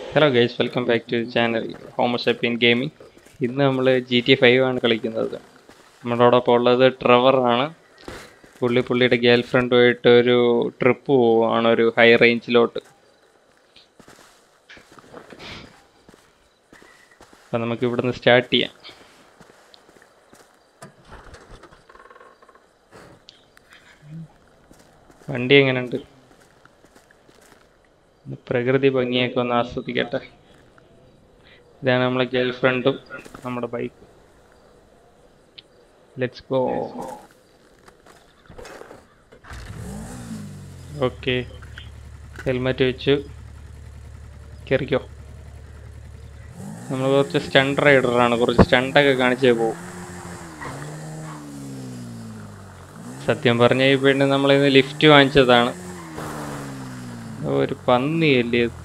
Hello guys welcome back to channel homo sapien gaming ഇന്ന് നമ്മൾ G T five ആണ് കളിക്കുന്നത് നമ്മളോടൊപ്പം ഉള്ളത് ട്രെവറാണ് പുള്ളി പുള്ളിയുടെ ഗേൾ ഫ്രണ്ടുമായിട്ട് ഒരു ട്രിപ്പ് പോവുകയാണ് ഒരു ഹൈ റേഞ്ചിലോട്ട് അപ്പം നമുക്ക് ഇവിടുന്ന് സ്റ്റാർട്ട് ചെയ്യാം വണ്ടി എങ്ങനെയുണ്ട് പ്രകൃതി ഭംഗിയൊക്കെ ഒന്ന് ആസ്വദിക്കട്ടെ ഇതാണ് നമ്മളെ ഗേൾ ഫ്രണ്ടും നമ്മുടെ bike let's go okay helmet വെച്ചു കയറിക്കോ നമ്മൾ കുറച്ച് സ്റ്റണ്ട് റൈഡറാണ് കുറച്ച് സ്റ്റണ്ടൊക്കെ കാണിച്ചേ പോകും സത്യം പറഞ്ഞ ഈ പെണ്ണ് നമ്മളിന്ന് ലിഫ്റ്റ് വാങ്ങിച്ചതാണ് ഒരു പന്നിയല്ലേ ഇത്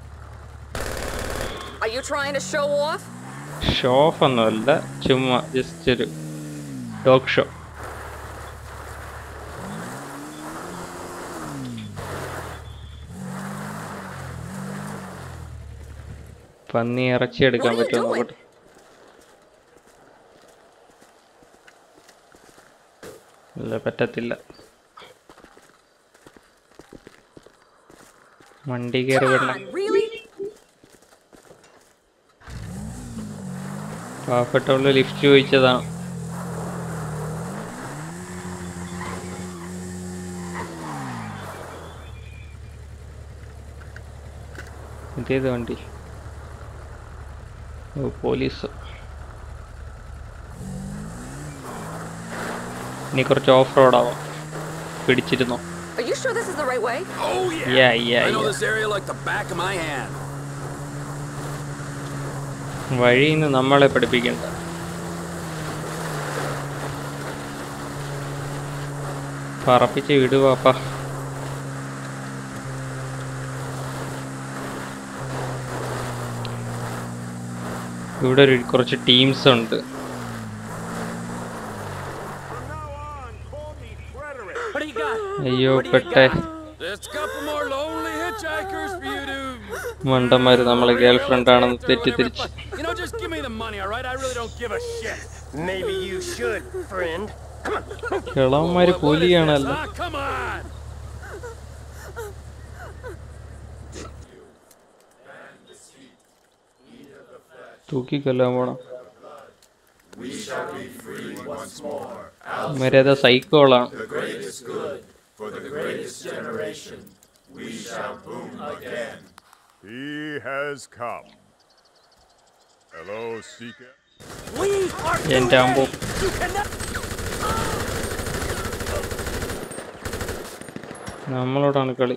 Are you trying to show off? Show off ഒന്നുമല്ല ചുമ്മാ ജസ്റ്റ് ഒരു ഡോഗ് ഷോ പന്നി ഇറച്ചി എടുക്കാൻ What are you പറ്റുമോ doing? നോക്കട്ടെ ഇല്ല പറ്റത്തില്ല വണ്ടി കയറി Come വിടണം on, really? പാവപ്പെട്ടവള് ലിഫ്റ്റ് ചോദിച്ചതാണ് ഇതേത് വണ്ടി ഓ പോലീസ് ഇനി കുറച്ച് ഓഫ് റോഡ് ആവാം പിടിച്ചിരുന്നോ Are you sure this is the right way? Oh yeah. Yeah, yeah, I know yeah. this area like the back of my hand. വഴിയിൽ നിന്ന് നമ്മളെ പഠിപ്പിക്കണ്ട പറപ്പിച്ച് വിടുവാപ്പ ഇവിടെ ഒരു കുറച്ച് ടീംസ് ഉണ്ട് What do you got? അയ്യോ What do you പെട്ടെ got? Just a couple more lonely hitchhikers for you to. മണ്ടന്മാര് നമ്മളെ girl friend ആണെന്ന് തെറ്റിദ്ധരിച്ച് You know, just give me the money, all right? I really don't give a shit. Maybe you should, friend. കിളവന്മാര് What- what is this, കൂലിയാണല്ലോ huh? Come on. തൂക്കിക്കൊല്ലാൻ പോണം മര്യാദ സൈക്കോളാണ് He has come. Hello, Seeker. We are. എൻ്റെ അമ്പോ You cannot. നമ്മളോടാണ് കളി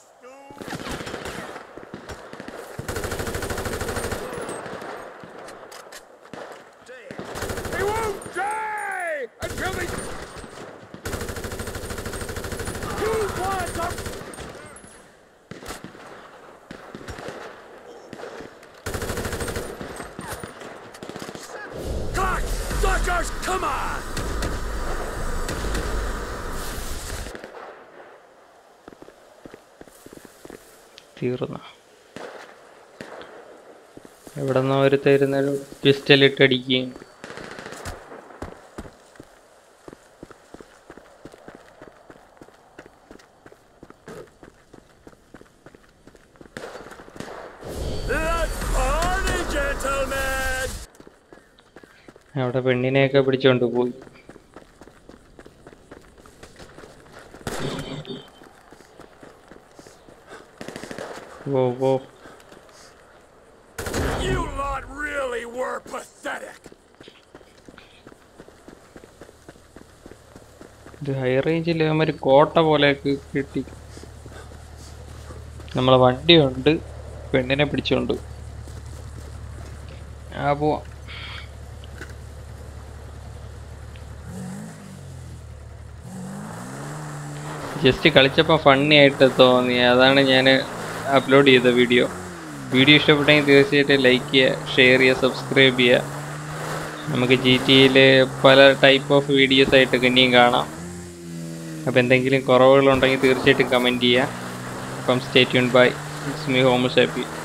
He won't die until the He wants our. Cock suckers, come on! തീർന്ന എവിടെ നിന്നോ ഒരു തരുന്നൊരു പിസ്റ്റലിട്ട് അടിക്കുകയും Let's party, gentlemen! അവിടെ പെണ്ണിനെയൊക്കെ പിടിച്ചോണ്ട് പോയി ഓ ഓ You lot really were pathetic. ഇത് ഹൈ റേഞ്ചിൽ ഒരു കോട്ട പോലെയൊക്കെ കിട്ടി നമ്മളെ വണ്ടിയുണ്ട് പെണ്ണിനെ പിടിച്ചോണ്ട് ആ പോവാം ജസ്റ്റ് കളിച്ചപ്പോൾ ഫണ്ണി ആയിട്ട് തോന്നി അതാണ് ഞാൻ അപ്ലോഡ് ചെയ്ത വീഡിയോ വീഡിയോ ഇഷ്ടപ്പെട്ടെങ്കിൽ തീർച്ചയായിട്ടും ലൈക്ക് ചെയ്യുക ഷെയർ ചെയ്യുക സബ്സ്ക്രൈബ് ചെയ്യുക നമുക്ക് ജി ടിയിൽ പല ടൈപ്പ് ഓഫ് വീഡിയോസ് ആയിട്ടൊക്കെ ഇനിയും കാണാം അപ്പോൾ എന്തെങ്കിലും കുറവുകളുണ്ടെങ്കിൽ തീർച്ചയായിട്ടും കമൻറ്റ് ചെയ്യുക അപ്പം stay tune bye it's me ഹോമസ് ഹാപ്പി